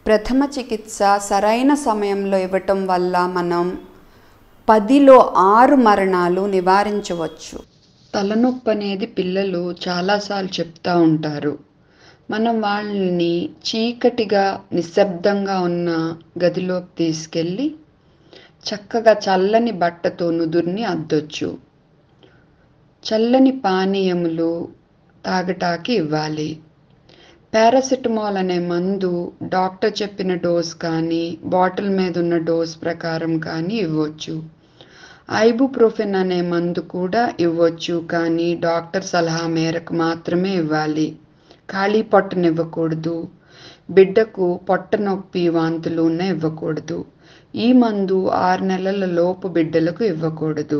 ప్రథమ చికిత్స సరైన సమయంలో ఇవ్వటం వల్ల మనం పదిలో ఆరు మరణాలు నివారించవచ్చు తలనొప్పి అనేది పిల్లలు చాలాసార్లు చెప్తూ ఉంటారు మనం వాళ్ళని చీకటిగా నిశ్శబ్దంగా ఉన్న గదిలోకి తీసుకెళ్ళి చక్కగా చల్లని బట్టతో నుదుర్ని అద్దొచ్చు చల్లని పానీయములు తాగటానికి ఇవ్వాలి పారాసిటమాల్ అనే మందు డాక్టర్ చెప్పిన డోస్ కానీ బాటిల్ మీద ఉన్న డోస్ ప్రకారం కానీ ఇవ్వచ్చు ఐబుప్రోఫెన్ అనే మందు కూడా ఇవ్వచ్చు కానీ డాక్టర్ సలహా మేరకు మాత్రమే ఇవ్వాలి ఖాళీ పొట్టనివ్వకూడదు బిడ్డకు పొట్ట నొప్పి వాంతులు ఉన్న ఇవ్వకూడదు ఈ మందు ఆరు నెలల లోపు బిడ్డలకు ఇవ్వకూడదు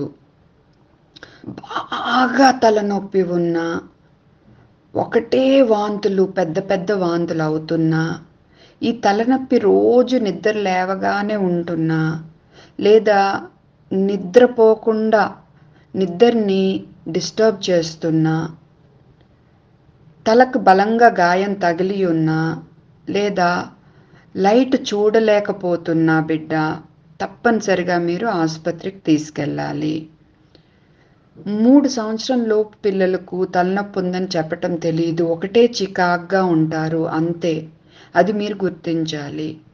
బాగా తలనొప్పి ఉన్న ఒకటే వాంతులు పెద్ద పెద్ద వాంతులు అవుతున్నా ఈ తలనొప్పి రోజు నిద్ర లేవగానే ఉంటున్నా లేదా నిద్రపోకుండా నిద్రని డిస్టర్బ్ చేస్తున్నా తలకు బలంగా గాయం తగిలి ఉన్నా లేదా లైట్ చూడలేకపోతున్నా బిడ్డ తప్పనిసరిగా మీరు ఆసుపత్రికి తీసుకెళ్ళాలి మూడు సంవత్సరం లోపు పిల్లలకు తలనొప్పి ఉందని చెప్పటం తెలియదు ఒకటే చికాగ్గా ఉంటారు అంతే అది మీరు గుర్తించాలి